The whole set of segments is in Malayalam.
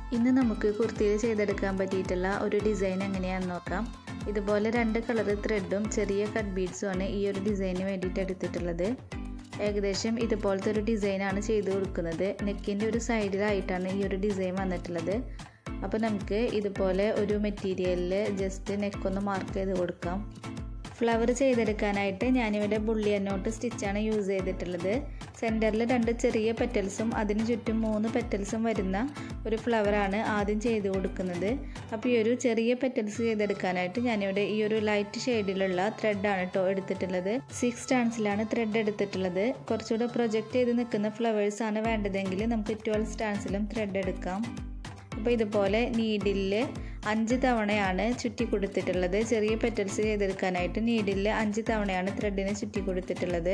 ഇന്ന് നമുക്ക് കുർത്തിയിൽ ചെയ്തെടുക്കാൻ പറ്റിയിട്ടുള്ള ഒരു ഡിസൈൻ എങ്ങനെയാണെന്ന് നോക്കാം ഇതുപോലെ രണ്ട് കളർ ത്രെഡും ചെറിയ കട്ട് ബീഡ്സും ആണ് ഈ ഒരു ഡിസൈന് വേണ്ടിയിട്ട് എടുത്തിട്ടുള്ളത് ഏകദേശം ഇതുപോലത്തെ ഒരു ഡിസൈനാണ് ചെയ്ത് കൊടുക്കുന്നത് നെക്കിൻ്റെ ഒരു സൈഡിലായിട്ടാണ് ഈ ഒരു ഡിസൈൻ വന്നിട്ടുള്ളത് അപ്പോൾ നമുക്ക് ഇതുപോലെ ഒരു മെറ്റീരിയലിൽ ജസ്റ്റ് നെക്കൊന്ന് മാർക്ക് ചെയ്ത് കൊടുക്കാം ഫ്ലവർ ചെയ്തെടുക്കാനായിട്ട് ഞാനിവിടെ ബുള്ളിയൻ നോട്ട് സ്റ്റിച്ചാണ് യൂസ് ചെയ്തിട്ടുള്ളത് സെൻറ്ററിൽ രണ്ട് ചെറിയ പെറ്റൽസും അതിന് ചുറ്റും മൂന്ന് പെറ്റൽസും വരുന്ന ഒരു ഫ്ലവറാണ് ആദ്യം ചെയ്ത് കൊടുക്കുന്നത് അപ്പോൾ ഈ ഒരു ചെറിയ പെറ്റൽസ് ചെയ്തെടുക്കാനായിട്ട് ഞാനിവിടെ ഈ ഒരു ലൈറ്റ് ഷെയ്ഡിലുള്ള ത്രെഡാണ് കേട്ടോ എടുത്തിട്ടുള്ളത് സിക്സ് സ്റ്റാൻസിലാണ് ത്രെഡ് എടുത്തിട്ടുള്ളത് കുറച്ചുകൂടെ പ്രൊജക്റ്റ് ചെയ്ത് നിൽക്കുന്ന ഫ്ലവേഴ്സാണ് വേണ്ടതെങ്കിൽ നമുക്ക് ട്വൽവ് സ്റ്റാൻസിലും ത്രെഡ് എടുക്കാം അപ്പോൾ ഇതുപോലെ നീഡിലിൽ അഞ്ച് തവണയാണ് ചുറ്റി കൊടുത്തിട്ടുള്ളത് ചെറിയ പെറ്റൽസ് ചെയ്തെടുക്കാനായിട്ട് നീഡിലിൽ അഞ്ച് തവണയാണ് ത്രെഡിന് ചുറ്റി കൊടുത്തിട്ടുള്ളത്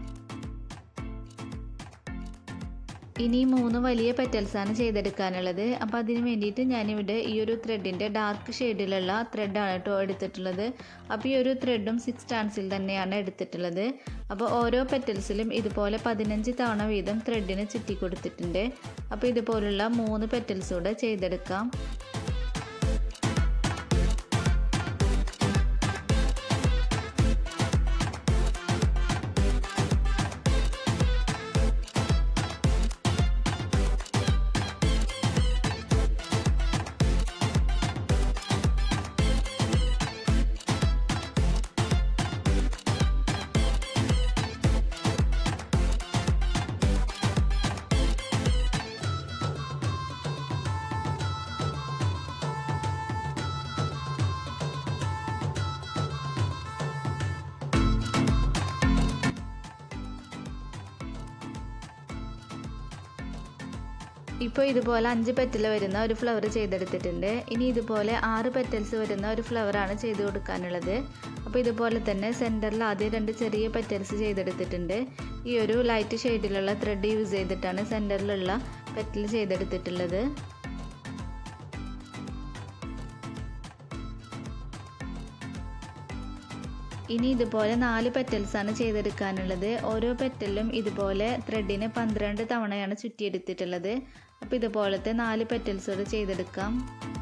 ഇനി മൂന്ന് വലിയ പെറ്റൽസാണ് ചെയ്തെടുക്കാനുള്ളത് അപ്പോൾ അതിന് വേണ്ടിയിട്ട് ഞാനിവിടെ ഈ ഒരു ത്രെഡിൻ്റെ ഡാർക്ക് ഷെയ്ഡിലുള്ള ത്രെഡാണ് കേട്ടോ എടുത്തിട്ടുള്ളത് അപ്പോൾ ഈ ഒരു ത്രെഡും സിക്സ് സ്റ്റാൻസിൽ തന്നെയാണ് എടുത്തിട്ടുള്ളത് അപ്പോൾ ഓരോ പെറ്റൽസിലും ഇതുപോലെ പതിനഞ്ച് തവണ വീതം ത്രെഡിന് ചുറ്റി കൊടുത്തിട്ടുണ്ട് അപ്പോൾ ഇതുപോലുള്ള മൂന്ന് പെറ്റൽസ് കൂടെ ചെയ്തെടുക്കാം ഇപ്പോൾ ഇതുപോലെ അഞ്ച് പെറ്റൽ വരുന്ന ഒരു ഫ്ലവർ ചെയ്തെടുത്തിട്ടുണ്ട് ഇനി ഇതുപോലെ ആറ് പെറ്റൽസ് വരുന്ന ഒരു ഫ്ലവറാണ് ചെയ്ത് കൊടുക്കാനുള്ളത് അപ്പോൾ ഇതുപോലെ തന്നെ സെൻറ്ററിൽ ആദ്യം രണ്ട് ചെറിയ പെറ്റൽസ് ചെയ്തെടുത്തിട്ടുണ്ട് ഈ ഒരു ലൈറ്റ് ഷെയ്ഡിലുള്ള ത്രെഡ് യൂസ് ചെയ്തിട്ടാണ് സെൻറ്ററിലുള്ള പെറ്റൽ ചെയ്തെടുത്തിട്ടുള്ളത് ഇനി ഇതുപോലെ നാല് പെറ്റൽസാണ് ചെയ്തെടുക്കാനുള്ളത് ഓരോ പെറ്റലിലും ഇതുപോലെ ത്രെഡിന് പന്ത്രണ്ട് തവണയാണ് ചുറ്റിയെടുത്തിട്ടുള്ളത് അപ്പോൾ ഇതുപോലത്തെ നാല് പെറ്റൽസോട് ചെയ്തെടുക്കാം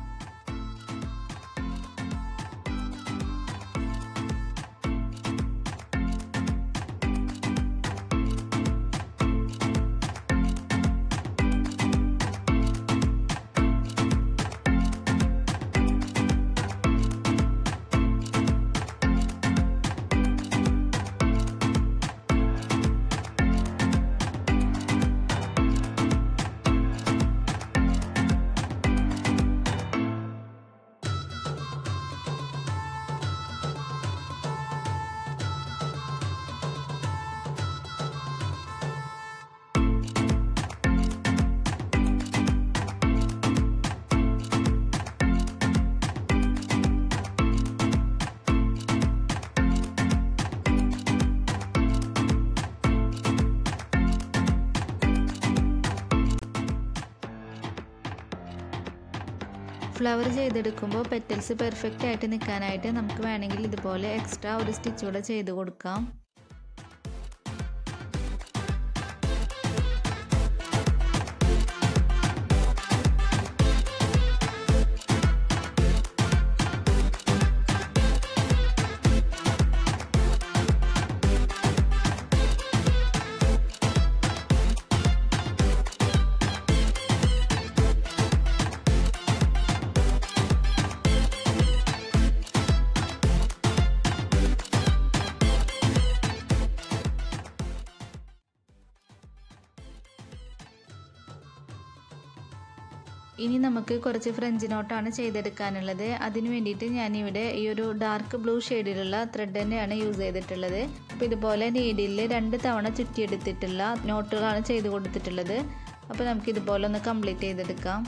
ഫ്ലവർ ചെയ്തെടുക്കുമ്പോൾ പെറ്റൽസ് പെർഫെക്റ്റ് ആയിട്ട് നിൽക്കാനായിട്ട് നമുക്ക് വേണമെങ്കിൽ ഇതുപോലെ എക്സ്ട്രാ ഒരു സ്റ്റിച്ച് കൂടെ ചെയ്ത് കൊടുക്കാം ഇനി നമുക്ക് കുറച്ച് ഫ്രഞ്ച് നോട്ടാണ് ചെയ്തെടുക്കാനുള്ളത് അതിന് വേണ്ടിയിട്ട് ഞാനിവിടെ ഈ ഒരു ഡാർക്ക് ബ്ലൂ ഷെയ്ഡിലുള്ള ത്രെഡ് തന്നെയാണ് യൂസ് ചെയ്തിട്ടുള്ളത് അപ്പോൾ ഇതുപോലെ നീഡിൽ രണ്ട് തവണ ചുറ്റിയെടുത്തിട്ടുള്ള നോട്ടുകളാണ് ചെയ്ത് കൊടുത്തിട്ടുള്ളത് അപ്പോൾ നമുക്ക് ഇതുപോലെ ഒന്ന് കംപ്ലീറ്റ് ചെയ്തെടുക്കാം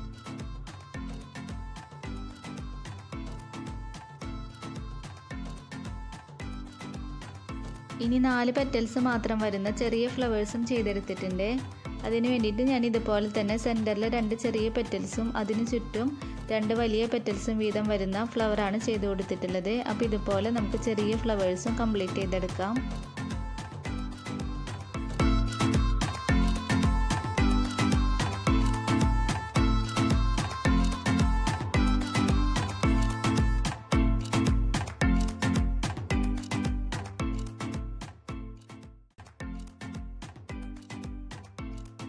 ഇനി നാല് പെറ്റൽസ് മാത്രം വരുന്ന ചെറിയ ഫ്ലവേഴ്സും ചെയ്തെടുത്തിട്ടുണ്ട് അതിന് വേണ്ടിയിട്ട് ഞാൻ ഇതുപോലെ തന്നെ സെൻറ്ററിൽ രണ്ട് ചെറിയ പെറ്റൽസും അതിന് ചുറ്റും രണ്ട് വലിയ പെറ്റൽസും വീതം വരുന്ന ഫ്ലവറാണ് ചെയ്ത് കൊടുത്തിട്ടുള്ളത് അപ്പോൾ ഇതുപോലെ നമുക്ക് ചെറിയ ഫ്ലവേഴ്സും കംപ്ലീറ്റ് ചെയ്തെടുക്കാം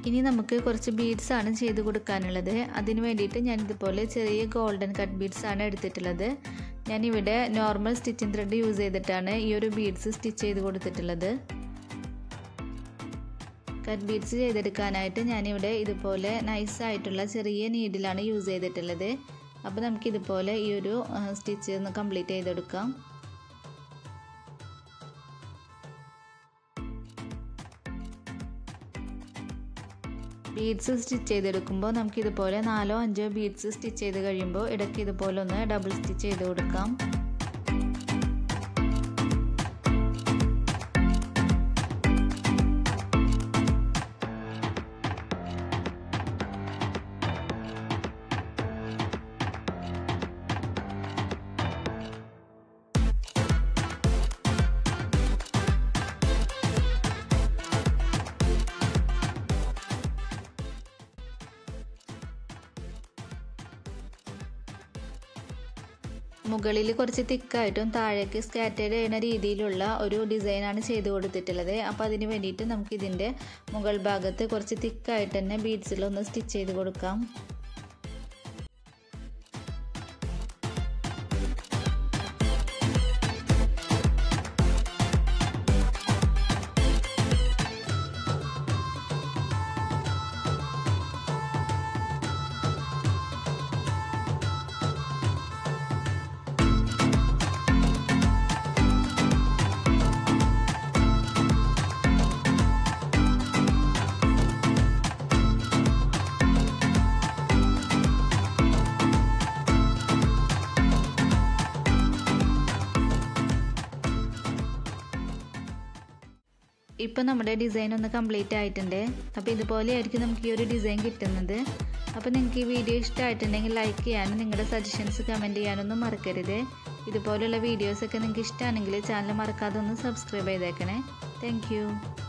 ഇനി നമുക്ക് കുറച്ച് ബീഡ്സ് ആണ് ചെയ്ത് കൊടുക്കാനുള്ളത് അതിന് വേണ്ടിയിട്ട് ഞാൻ ഇതുപോലെ ചെറിയ ഗോൾഡൻ കട്ട് ബീഡ്സ് ആണ് എടുത്തിട്ടുള്ളത് ഞാനിവിടെ നോർമൽ സ്റ്റിച്ചിങ് ത്രെഡ് യൂസ് ചെയ്തിട്ടാണ് ഈ ഒരു ബീഡ്സ് സ്റ്റിച്ച് ചെയ്ത് കൊടുത്തിട്ടുള്ളത് കട്ട് ബീഡ്സ് ചെയ്തെടുക്കാനായിട്ട് ഞാനിവിടെ ഇതുപോലെ നൈസായിട്ടുള്ള ചെറിയ നീഡിലാണ് യൂസ് ചെയ്തിട്ടുള്ളത് അപ്പോൾ നമുക്കിതുപോലെ ഈ ഒരു സ്റ്റിച്ച് ഒന്ന് കംപ്ലീറ്റ് ചെയ്തെടുക്കാം ബീഡ്സ് സ്റ്റിച്ച് ചെയ്തെടുക്കുമ്പോൾ നമുക്ക് ഇതുപോലെ നാലോ അഞ്ചോ ബീഡ്സ് സ്റ്റിച്ച് ചെയ്ത് കഴിയുമ്പോൾ ഇടയ്ക്ക് ഇതുപോലെ ഒന്ന് ഡബിൾ സ്റ്റിച്ച് ചെയ്ത് കൊടുക്കാം മുകളിൽ കുറച്ച് തിക്കായിട്ടും താഴേക്ക് സ്കാറ്റേഡ് ചെയ്യുന്ന രീതിയിലുള്ള ഒരു ഡിസൈനാണ് ചെയ്ത് കൊടുത്തിട്ടുള്ളത് അപ്പോൾ അതിന് വേണ്ടിയിട്ട് നമുക്ക് ഇതിൻ്റെ മുകൾ ഭാഗത്ത് കുറച്ച് തിക്കായിട്ട് തന്നെ ബീഡ്സിലൊന്ന് സ്റ്റിച്ച് ചെയ്ത് കൊടുക്കാം ഇപ്പോൾ നമ്മുടെ ഡിസൈൻ ഒന്ന് കംപ്ലീറ്റ് ആയിട്ടുണ്ട് അപ്പോൾ ഇതുപോലെയായിരിക്കും നമുക്ക് ഈ ഒരു ഡിസൈൻ കിട്ടുന്നത് അപ്പോൾ നിങ്ങൾക്ക് ഈ വീഡിയോ ഇഷ്ടമായിട്ടുണ്ടെങ്കിൽ ലൈക്ക് ചെയ്യാനും നിങ്ങളുടെ സജഷൻസ് കമൻറ്റ് ചെയ്യാനൊന്നും മറക്കരുത് ഇതുപോലുള്ള വീഡിയോസൊക്കെ നിങ്ങൾക്ക് ഇഷ്ടമാണെങ്കിൽ ചാനൽ മറക്കാതെ ഒന്ന് സബ്സ്ക്രൈബ് ചെയ്തേക്കണേ താങ്ക്